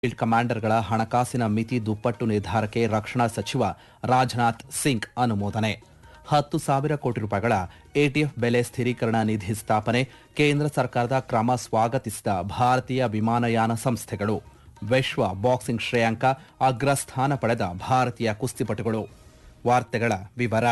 field ಕಮಾಂಡರ್ಗಳ ಹಣಕಾಸಿನ ಮಿತಿ ದುಪ್ಪಟ್ಟು ನಿರ್ಧಾರಕ್ಕೆ ರಕ್ಷಣಾ ಸಚಿವ ರಾಜನಾಥ್ ಸಿಂಗ್ ಅನುಮೋದನೆ ಹತ್ತು ಸಾವಿರ ಕೋಟಿ ರೂಪಾಯಿಗಳ ಎಟಿಎಫ್ ಬೆಲೆ ಸ್ಥಿರೀಕರಣ ನಿಧಿ ಸ್ಥಾಪನೆ ಕೇಂದ್ರ ಸರ್ಕಾರದ ಕ್ರಮ ಸ್ವಾಗತಿಸಿದ ಭಾರತೀಯ ವಿಮಾನಯಾನ ಸಂಸ್ಥೆಗಳು ವಿಶ್ವ ಬಾಕ್ಸಿಂಗ್ ಶ್ರೇಯಾಂಕ ಅಗ್ರಸ್ಥಾನ ಪಡೆದ ಭಾರತೀಯ ಕುಸ್ತಿಪಟುಗಳು ವಾರ್ತೆಗಳ ವಿವರ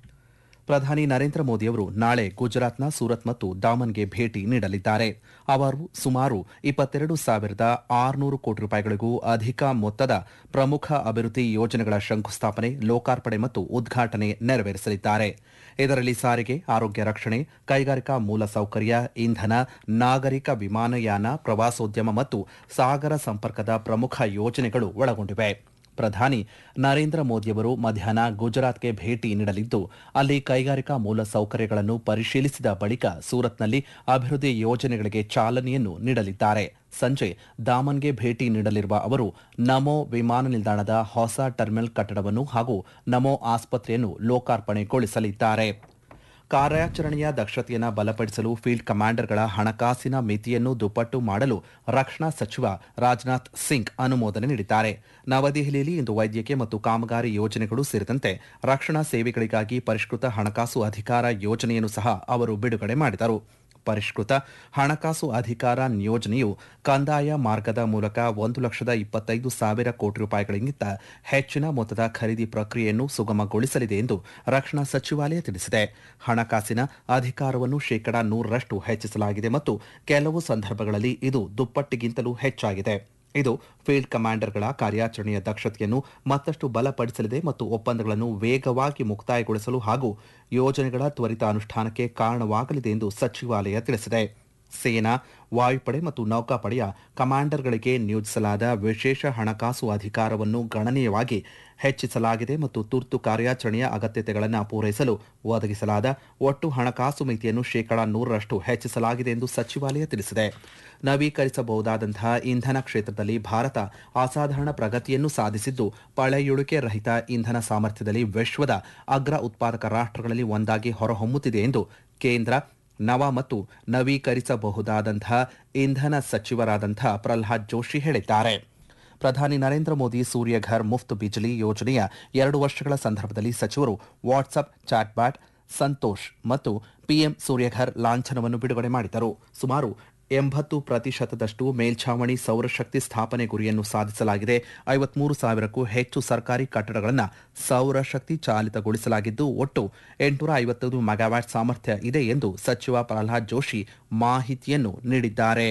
ಪ್ರಧಾನಿ ನರೇಂದ್ರ ಮೋದಿಯವರು ನಾಳೆ ಗುಜರಾತ್ನ ಸೂರತ್ ಮತ್ತು ಡಾಮನ್ಗೆ ಭೇಟಿ ನೀಡಲಿದ್ದಾರೆ ಅವರು ಸುಮಾರು ಇಪ್ಪತ್ತೆರಡು ಸಾವಿರದ ಆರುನೂರು ಕೋಟಿ ರೂಪಾಯಿಗಳಿಗೂ ಅಧಿಕ ಮೊತ್ತದ ಪ್ರಮುಖ ಅಭಿವೃದ್ಧಿ ಯೋಜನೆಗಳ ಶಂಕುಸ್ಥಾಪನೆ ಲೋಕಾರ್ಪಣೆ ಮತ್ತು ಉದ್ಘಾಟನೆ ನೆರವೇರಿಸಲಿದ್ದಾರೆ ಇದರಲ್ಲಿ ಸಾರಿಗೆ ಆರೋಗ್ಯ ರಕ್ಷಣೆ ಕೈಗಾರಿಕಾ ಮೂಲಸೌಕರ್ಯ ಇಂಧನ ನಾಗರಿಕ ವಿಮಾನಯಾನ ಪ್ರವಾಸೋದ್ಯಮ ಮತ್ತು ಸಾಗರ ಸಂಪರ್ಕದ ಪ್ರಮುಖ ಯೋಜನೆಗಳು ಒಳಗೊಂಡಿವೆ ಪ್ರಧಾನಿ ನರೇಂದ್ರ ಮೋದಿಯವರು ಮಧ್ಯಾಹ್ನ ಗುಜರಾತ್ಗೆ ಭೇಟಿ ನೀಡಲಿದ್ದು ಅಲ್ಲಿ ಕೈಗಾರಿಕಾ ಮೂಲಸೌಕರ್ಯಗಳನ್ನು ಪರಿಶೀಲಿಸಿದ ಬಳಿಕ ಸೂರತ್ನಲ್ಲಿ ಅಭಿವೃದ್ಧಿ ಯೋಜನೆಗಳಿಗೆ ಚಾಲನೆಯನ್ನು ನೀಡಲಿದ್ದಾರೆ ಸಂಜೆ ದಾಮನ್ಗೆ ಭೇಟಿ ನೀಡಲಿರುವ ಅವರು ನಮೋ ವಿಮಾನ ನಿಲ್ದಾಣದ ಹೊಸ ಟರ್ಮಿನಲ್ ಕಟ್ಟಡವನ್ನು ಹಾಗೂ ನಮೋ ಆಸ್ಪತ್ರೆಯನ್ನು ಲೋಕಾರ್ಪಣೆಗೊಳಿಸಲಿದ್ದಾರೆ ಕಾರ್ಯಾಚರಣೆಯ ದಕ್ಷತೆಯನ್ನು ಬಲಪಡಿಸಲು ಫೀಲ್ಡ್ ಕಮಾಂಡರ್ಗಳ ಹಣಕಾಸಿನ ಮಿತಿಯನ್ನು ದುಪ್ಪಟ್ಟು ಮಾಡಲು ರಕ್ಷಣಾ ಸಚಿವ ರಾಜನಾಥ್ ಸಿಂಗ್ ಅನುಮೋದನೆ ನೀಡಿದ್ದಾರೆ ನವದೆಹಲಿಯಲ್ಲಿ ಇಂದು ವೈದ್ಯಕೀಯ ಮತ್ತು ಕಾಮಗಾರಿ ಯೋಜನೆಗಳು ಸೇರಿದಂತೆ ರಕ್ಷಣಾ ಸೇವೆಗಳಿಗಾಗಿ ಪರಿಷ್ಕೃತ ಹಣಕಾಸು ಅಧಿಕಾರ ಯೋಜನೆಯನ್ನು ಸಹ ಅವರು ಬಿಡುಗಡೆ ಮಾಡಿದರು ಪರಿಷ್ಕೃತ ಹಣಕಾಸು ಅಧಿಕಾರ ಯೋಜನೆಯು ಕಂದಾಯ ಮಾರ್ಗದ ಮೂಲಕ ಒಂದು ಲಕ್ಷದ ಇಪ್ಪತ್ತೈದು ಸಾವಿರ ಕೋಟಿ ರೂಪಾಯಿಗಳಿಗಿಂತ ಹೆಚ್ಚಿನ ಮೊತ್ತದ ಖರೀದಿ ಪ್ರಕ್ರಿಯೆಯನ್ನು ಸುಗಮಗೊಳಿಸಲಿದೆ ಎಂದು ರಕ್ಷಣಾ ಸಚಿವಾಲಯ ತಿಳಿಸಿದೆ ಹಣಕಾಸಿನ ಅಧಿಕಾರವನ್ನು ಶೇಕಡಾ ನೂರರಷ್ಟು ಹೆಚ್ಚಿಸಲಾಗಿದೆ ಮತ್ತು ಕೆಲವು ಸಂದರ್ಭಗಳಲ್ಲಿ ಇದು ದುಪ್ಪಟ್ಟಿಗಿಂತಲೂ ಹೆಚ್ಚಾಗಿದೆ ಇದು ಫೀಲ್ಡ್ ಕಮಾಂಡರ್ಗಳ ಕಾರ್ಯಾಚರಣೆಯ ದಕ್ಷತೆಯನ್ನು ಮತ್ತಷ್ಟು ಬಲಪಡಿಸಲಿದೆ ಮತ್ತು ಒಪ್ಪಂದಗಳನ್ನು ವೇಗವಾಗಿ ಮುಕ್ತಾಯಗೊಳಿಸಲು ಹಾಗೂ ಯೋಜನೆಗಳ ತ್ವರಿತ ಅನುಷ್ಠಾನಕ್ಕೆ ಕಾರಣವಾಗಲಿದೆ ಎಂದು ಸಚಿವಾಲಯ ತಿಳಿಸಿದೆ ಸೇನಾ ವಾಯುಪಡೆ ಮತ್ತು ನೌಕಾಪಡೆಯ ಕಮಾಂಡರ್ಗಳಿಗೆ ನಿಯೋಜಿಸಲಾದ ವಿಶೇಷ ಹಣಕಾಸು ಅಧಿಕಾರವನ್ನು ಗಣನೀಯವಾಗಿ ಹೆಚ್ಚಿಸಲಾಗಿದೆ ಮತ್ತು ತುರ್ತು ಕಾರ್ಯಾಚರಣೆಯ ಅಗತ್ಯತೆಗಳನ್ನು ಪೂರೈಸಲು ಒದಗಿಸಲಾದ ಒಟ್ಟು ಹಣಕಾಸು ಮಿತಿಯನ್ನು ಶೇಕಡಾ ನೂರರಷ್ಟು ಹೆಚ್ಚಿಸಲಾಗಿದೆ ಎಂದು ಸಚಿವಾಲಯ ತಿಳಿಸಿದೆ ನವೀಕರಿಸಬಹುದಾದಂತಹ ಇಂಧನ ಕ್ಷೇತ್ರದಲ್ಲಿ ಭಾರತ ಅಸಾಧಾರಣ ಪ್ರಗತಿಯನ್ನು ಸಾಧಿಸಿದ್ದು ಪಳೆಯುಳಿಕೆ ರಹಿತ ಇಂಧನ ಸಾಮರ್ಥ್ಯದಲ್ಲಿ ವಿಶ್ವದ ಅಗ್ರ ಉತ್ಪಾದಕ ರಾಷ್ಟ್ರಗಳಲ್ಲಿ ಒಂದಾಗಿ ಹೊರಹೊಮ್ಮುತ್ತಿದೆ ಎಂದು ಕೇಂದ್ರ ನವ ಮತ್ತು ನವೀಕರಿಸಬಹುದಾದಂತಹ ಇಂಧನ ಸಚಿವರಾದಂತಹ ಪ್ರಹ್ಲಾದ್ ಜೋಶಿ ಹೇಳಿದ್ದಾರೆ ಪ್ರಧಾನಿ ನರೇಂದ್ರ ಮೋದಿ ಸೂರ್ಯಘರ್ ಮುಫ್ತ್ ಬಿಜ್ಲಿ ಯೋಜನೆಯ ಎರಡು ವರ್ಷಗಳ ಸಂದರ್ಭದಲ್ಲಿ ಸಚಿವರು ವಾಟ್ಸಪ್ ಚಾಟ್ಬ್ಯಾಟ್ ಸಂತೋಷ್ ಮತ್ತು ಪಿಎಂ ಸೂರ್ಯಘರ್ ಲಾಂಛನವನ್ನು ಬಿಡುಗಡೆ ಮಾಡಿದರು ಸುಮಾರು ಎಂಬತ್ತು ಪ್ರತಿಶತದಷ್ಟು ಮೇಲ್ಛಾವಣಿ ಸೌರಶಕ್ತಿ ಸ್ಥಾಪನೆ ಗುರಿಯನ್ನು ಸಾಧಿಸಲಾಗಿದೆ ಐವತ್ಮೂರು ಸಾವಿರಕ್ಕೂ ಹೆಚ್ಚು ಸರ್ಕಾರಿ ಕಟ್ಟಡಗಳನ್ನು ಸೌರಶಕ್ತಿ ಚಾಲಿತಗೊಳಿಸಲಾಗಿದ್ದು ಒಟ್ಟು ಎಂಟುನೂರ ಐವತ್ತೈದು ಮೆಗಾವ್ಯಾಟ್ ಸಾಮರ್ಥ್ಯ ಇದೆ ಎಂದು ಸಚಿವ ಪ್ರಹ್ಲಾದ್ ಜೋಶಿ ಮಾಹಿತಿಯನ್ನು ನೀಡಿದ್ದಾರೆ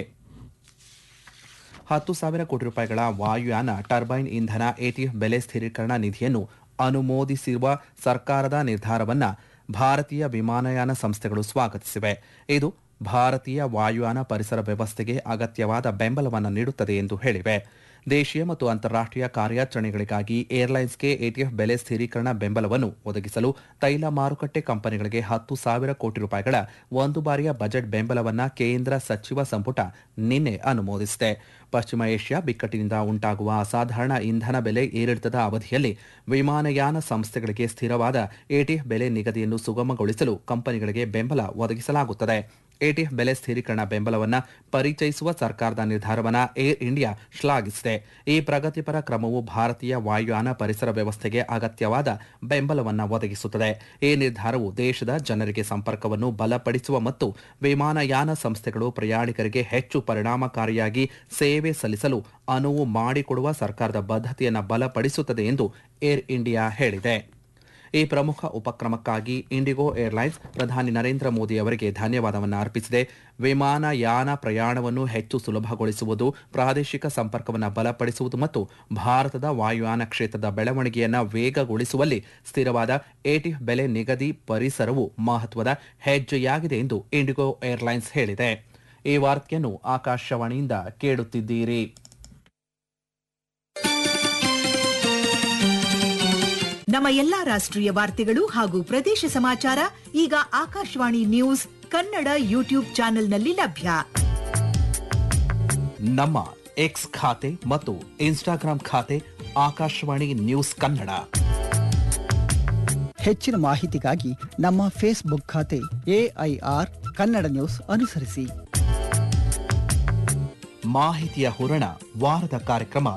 ಹತ್ತು ಸಾವಿರ ಕೋಟಿ ರೂಪಾಯಿಗಳ ವಾಯುಯಾನ ಟರ್ಬೈನ್ ಇಂಧನ ಎಟಿಎಫ್ ಬೆಲೆ ಸ್ಥಿರೀಕರಣ ನಿಧಿಯನ್ನು ಅನುಮೋದಿಸಿರುವ ಸರ್ಕಾರದ ನಿರ್ಧಾರವನ್ನು ಭಾರತೀಯ ವಿಮಾನಯಾನ ಸಂಸ್ಥೆಗಳು ಸ್ವಾಗತಿಸಿವೆ ಇದು ಭಾರತೀಯ ವಾಯುಯಾನ ಪರಿಸರ ವ್ಯವಸ್ಥೆಗೆ ಅಗತ್ಯವಾದ ಬೆಂಬಲವನ್ನು ನೀಡುತ್ತದೆ ಎಂದು ಹೇಳಿವೆ ದೇಶೀಯ ಮತ್ತು ಅಂತಾರಾಷ್ಟೀಯ ಕಾರ್ಯಾಚರಣೆಗಳಿಗಾಗಿ ಏರ್ಲೈನ್ಸ್ಗೆ ಎಟಿಎಫ್ ಬೆಲೆ ಸ್ಥಿರೀಕರಣ ಬೆಂಬಲವನ್ನು ಒದಗಿಸಲು ತೈಲ ಮಾರುಕಟ್ಟೆ ಕಂಪನಿಗಳಿಗೆ ಹತ್ತು ಸಾವಿರ ಕೋಟಿ ರೂಪಾಯಿಗಳ ಒಂದು ಬಾರಿಯ ಬಜೆಟ್ ಬೆಂಬಲವನ್ನು ಕೇಂದ್ರ ಸಚಿವ ಸಂಪುಟ ನಿನ್ನೆ ಅನುಮೋದಿಸಿದೆ ಪಶ್ಚಿಮ ಏಷ್ಯಾ ಬಿಕ್ಕಟ್ಟಿನಿಂದ ಉಂಟಾಗುವ ಅಸಾಧಾರಣ ಇಂಧನ ಬೆಲೆ ಏರಿಳಿತದ ಅವಧಿಯಲ್ಲಿ ವಿಮಾನಯಾನ ಸಂಸ್ಥೆಗಳಿಗೆ ಸ್ಥಿರವಾದ ಎಟಿಎಫ್ ಬೆಲೆ ನಿಗದಿಯನ್ನು ಸುಗಮಗೊಳಿಸಲು ಕಂಪನಿಗಳಿಗೆ ಬೆಂಬಲ ಒದಗಿಸಲಾಗುತ್ತದೆ ಎಟಿಎಫ್ ಬೆಲೆ ಸ್ಥಿರೀಕರಣ ಬೆಂಬಲವನ್ನು ಪರಿಚಯಿಸುವ ಸರ್ಕಾರದ ನಿರ್ಧಾರವನ್ನು ಏರ್ ಇಂಡಿಯಾ ಶ್ಲಾಘಿಸಿದೆ ಈ ಪ್ರಗತಿಪರ ಕ್ರಮವು ಭಾರತೀಯ ವಾಯುಯಾನ ಪರಿಸರ ವ್ಯವಸ್ಥೆಗೆ ಅಗತ್ಯವಾದ ಬೆಂಬಲವನ್ನು ಒದಗಿಸುತ್ತದೆ ಈ ನಿರ್ಧಾರವು ದೇಶದ ಜನರಿಗೆ ಸಂಪರ್ಕವನ್ನು ಬಲಪಡಿಸುವ ಮತ್ತು ವಿಮಾನಯಾನ ಸಂಸ್ಥೆಗಳು ಪ್ರಯಾಣಿಕರಿಗೆ ಹೆಚ್ಚು ಪರಿಣಾಮಕಾರಿಯಾಗಿ ಸೇವೆ ಸಲ್ಲಿಸಲು ಅನುವು ಮಾಡಿಕೊಡುವ ಸರ್ಕಾರದ ಬದ್ಧತೆಯನ್ನು ಬಲಪಡಿಸುತ್ತದೆ ಎಂದು ಏರ್ ಇಂಡಿಯಾ ಹೇಳಿದೆ ಈ ಪ್ರಮುಖ ಉಪಕ್ರಮಕ್ಕಾಗಿ ಇಂಡಿಗೋ ಏರ್ಲೈನ್ಸ್ ಪ್ರಧಾನಿ ನರೇಂದ್ರ ಮೋದಿ ಅವರಿಗೆ ಧನ್ಯವಾದವನ್ನು ಅರ್ಪಿಸಿದೆ ವಿಮಾನಯಾನ ಪ್ರಯಾಣವನ್ನು ಹೆಚ್ಚು ಸುಲಭಗೊಳಿಸುವುದು ಪ್ರಾದೇಶಿಕ ಸಂಪರ್ಕವನ್ನು ಬಲಪಡಿಸುವುದು ಮತ್ತು ಭಾರತದ ವಾಯುಯಾನ ಕ್ಷೇತ್ರದ ಬೆಳವಣಿಗೆಯನ್ನು ವೇಗಗೊಳಿಸುವಲ್ಲಿ ಸ್ಥಿರವಾದ ಎಟಿಎಫ್ ಬೆಲೆ ನಿಗದಿ ಪರಿಸರವು ಮಹತ್ವದ ಹೆಜ್ಜೆಯಾಗಿದೆ ಎಂದು ಇಂಡಿಗೋ ಏರ್ಲೈನ್ಸ್ ಹೇಳಿದೆ ಈ ವಾರ್ತೆಯನ್ನು ಆಕಾಶವಾಣಿಯಿಂದ ಕೇಳುತ್ತಿದ್ದೀರಿ ನಮ್ಮ ಎಲ್ಲಾ ರಾಷ್ಟ್ರೀಯ ವಾರ್ತೆಗಳು ಹಾಗೂ ಪ್ರದೇಶ ಸಮಾಚಾರ ಈಗ ಆಕಾಶವಾಣಿ ನ್ಯೂಸ್ ಕನ್ನಡ ಯೂಟ್ಯೂಬ್ ಚಾನೆಲ್ನಲ್ಲಿ ಲಭ್ಯ ನಮ್ಮ ಎಕ್ಸ್ ಖಾತೆ ಮತ್ತು ಇನ್ಸ್ಟಾಗ್ರಾಂ ಖಾತೆ ಆಕಾಶವಾಣಿ ನ್ಯೂಸ್ ಕನ್ನಡ ಹೆಚ್ಚಿನ ಮಾಹಿತಿಗಾಗಿ ನಮ್ಮ ಫೇಸ್ಬುಕ್ ಖಾತೆ ಎಐಆರ್ ಕನ್ನಡ ನ್ಯೂಸ್ ಅನುಸರಿಸಿ ಮಾಹಿತಿಯ ಹೂರಣ ವಾರದ ಕಾರ್ಯಕ್ರಮ